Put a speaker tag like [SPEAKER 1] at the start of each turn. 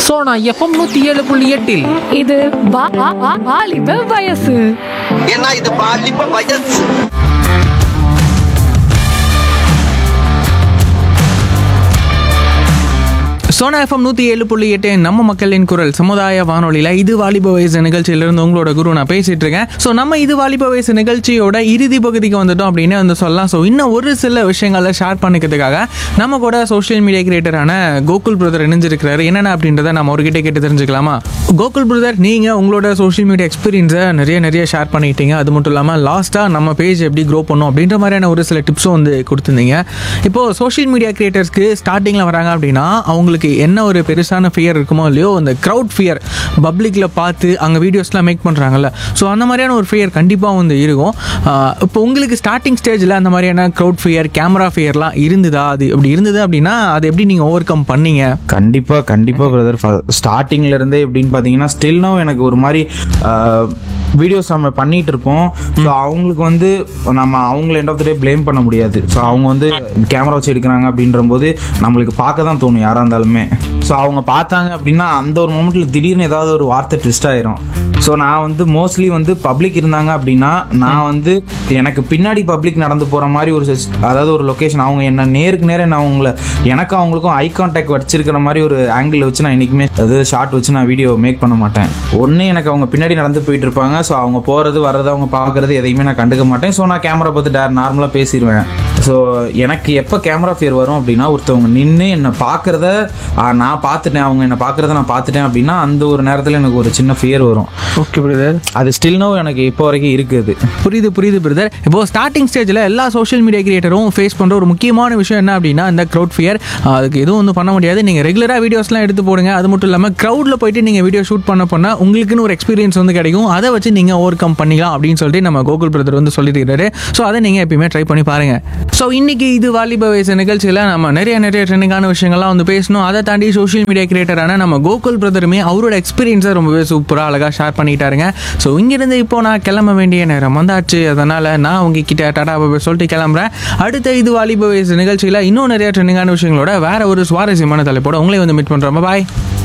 [SPEAKER 1] Sona FM நூத்தி ஏழு புள்ளி எட்டில்
[SPEAKER 2] இது வா- வா- வா- வாலிப வயசு
[SPEAKER 3] ஏன்னா இது பாலிப்ப வயசு
[SPEAKER 4] சோனா எஃப்எம் நூற்றி ஏழு புள்ளி எட்டு நம்ம மக்களின் குரல் சமுதாய வானொலியில் இது வாலிப வயசு நிகழ்ச்சியிலிருந்து உங்களோட குரு நான் பேசிட்டு இருக்கேன் ஸோ நம்ம இது வாலிப வயசு நிகழ்ச்சியோட இறுதி பகுதிக்கு வந்துட்டோம் அப்படின்னு வந்து சொல்லலாம் ஸோ இன்னும் ஒரு சில விஷயங்களை ஷேர் பண்ணிக்கிறதுக்காக நம்ம கூட சோஷியல் மீடியா கிரியேட்டரான கோகுல் பிரதர் இணைஞ்சிருக்கிறாரு என்னென்ன அப்படின்றத நம்ம அவர்கிட்ட கேட்டு தெரிஞ்சுக்கலாமா கோகுல் பிரதர் நீங்கள் உங்களோட சோஷியல் மீடியா எக்ஸ்பீரியன்ஸை நிறைய நிறைய ஷேர் பண்ணிட்டீங்க அது மட்டும் இல்லாமல் லாஸ்ட்டாக நம்ம பேஜ் எப்படி க்ரோ பண்ணும் அப்படின்ற மாதிரியான ஒரு சில டிப்ஸும் வந்து கொடுத்துருந்தீங்க இப்போது சோஷியல் மீடியா கிரியேட்டர்ஸ்க்கு ஸ்டார்டிங்கில் வராங்க அப்படின்னா அவங்களுக்கு என்ன ஒரு பெருசான ஃபியர் இருக்குமோ இல்லையோ அந்த க்ரௌட் ஃபியர் பப்ளிக்கில் பார்த்து அங்கே வீடியோஸ்லாம் மேக் பண்ணுறாங்கல்ல ஸோ அந்த மாதிரியான ஒரு ஃபியர் கண்டிப்பாக வந்து இருக்கும் ஆஹ் இப்போ உங்களுக்கு ஸ்டார்டிங் ஸ்டேஜில் அந்த மாதிரியான க்ரௌட் ஃபியர் கேமரா ஃபியர்லாம் இருந்ததா அது அப்படி இருந்தது அப்படின்னா அதை எப்படி நீங்கள் ஓவர் கம் பண்ணீங்க
[SPEAKER 5] கண்டிப்பா கண்டிப்பா பிரதர் ஸ்டார்டிங்ல இருந்தே எப்படின்னு பாத்தீங்கன்னா ஸ்டில் நோ எனக்கு ஒரு மாதிரி வீடியோஸ் நம்ம பண்ணிட்டு இருக்கோம் ஸோ அவங்களுக்கு வந்து நம்ம அவங்கள end of the day blame பண்ண முடியாது ஸோ அவங்க வந்து கேமரா வச்சு எடுக்கிறாங்க அப்படின்ற போது நம்மளுக்கு பார்க்க தான் தோணும் யாரா இருந்தாலுமே ஸோ அவங்க பார்த்தாங்க அப்படின்னா அந்த ஒரு மூமெண்ட்ல திடீர்னு ஏதாவது ஒரு வார்த்தை ட்விஸ்ட் ஆயிரும் ஸோ நான் வந்து மோஸ்ட்லி வந்து பப்ளிக் இருந்தாங்க அப்படின்னா நான் வந்து எனக்கு பின்னாடி பப்ளிக் நடந்து போற மாதிரி ஒரு sis- அதாவது ஒரு லொகேஷன் அவங்க என்ன நேருக்கு நேரம் நான் அவங்கள எனக்கும் அவங்களுக்கும் ஐ கான்டாக்ட் வச்சிருக்கிற மாதிரி ஒரு ஆங்கிள் வச்சு நான் என்னைக்குமே அது ஷார்ட் வச்சு நான் வீடியோ மேக் பண்ண மாட்டேன் ஒன்று எனக்கு அவங்க பின்னாடி நடந்து போயிட்டு இருப்பாங்க ஸோ அவங்க போறது வர்றது அவங்க பார்க்கறது எதையுமே நான் கண்டுக்க மாட்டேன் ஸோ நான் கேமரா பார்த்து டேர் நார்மலாக பேசிடுவேன் ஸோ எனக்கு எப்போ கேமரா ஃபியர் வரும் அப்படின்னா ஒருத்தவங்க நின்று என்னை பார்க்குறத நான் பார்த்துட்டேன் அவங்க என்னை பார்க்குறத நான் பார்த்துட்டேன் அப்படின்னா அந்த ஒரு நேரத்தில் எனக்கு ஒரு சின்ன ஃபியர் வரும்
[SPEAKER 4] ஓகே பிரதர்
[SPEAKER 5] அது ஸ்டில் நோ எனக்கு இப்போ வரைக்கும் இருக்குது
[SPEAKER 4] புரியுது புரியுது பிரதர் இப்போ ஸ்டார்டிங் ஸ்டேஜில் எல்லா சோஷியல் மீடியா கிரியேட்டரும் ஃபேஸ் பண்ணுற ஒரு முக்கியமான விஷயம் என்ன அப்படின்னா இந்த க்ரௌட் ஃபியர் அதுக்கு எதுவும் வந்து பண்ண முடியாது நீங்கள் ரெகுலராக வீடியோஸ்லாம் எடுத்து போடுங்க அது மட்டும் இல்லாமல் க்ரௌடில் போயிட்டு நீங்கள் வீடியோ ஷூட் பண்ண போனால் உங்களுக்குன்னு ஒரு எக்ஸ்பீரியன்ஸ் வந்து கிடைக்கும் அதை வச்சு நீங்கள் ஓவர் கம் பண்ணிக்கலாம் அப்படின்னு சொல்லிட்டு நம்ம கோகுல் பிரதர் வந்து சொல்லிட்டு இருக்காரு ஸோ அதை நீங்கள் எப்பயுமே ட்ரை பண்ணி பாருங்கள் ஸோ இன்னைக்கு இது வாலிப வயசு நிகழ்ச்சியில் நம்ம நிறைய நிறைய ட்ரெண்டிங்கான விஷயங்கள்லாம் வந்து பேசணும் அதை தாண்டி சோஷியல் மீடியா கிரியேட்டரான நம்ம கோகுல் பிரதருமே அவரோட எக்ஸ்பீரியன்ஸை ரொம்பவே சூப்பராக அழகாக ஷேர் பண்ணிட்டாருங்க ஸோ இங்கிருந்து இப்போ நான் கிளம்ப வேண்டிய நேரம் வந்தாச்சு அதனால் நான் உங்ககிட்ட டாடா பாபா சொல்லிட்டு கிளம்புறேன் அடுத்த இது வாலிப வயசு நிகழ்ச்சியில் இன்னும் நிறைய ட்ரெண்டிங்கான விஷயங்களோட வேற ஒரு சுவாரஸ்யமான தலைப்போட உங்களை வந்து மீட் பண்ணுறோம் பாய்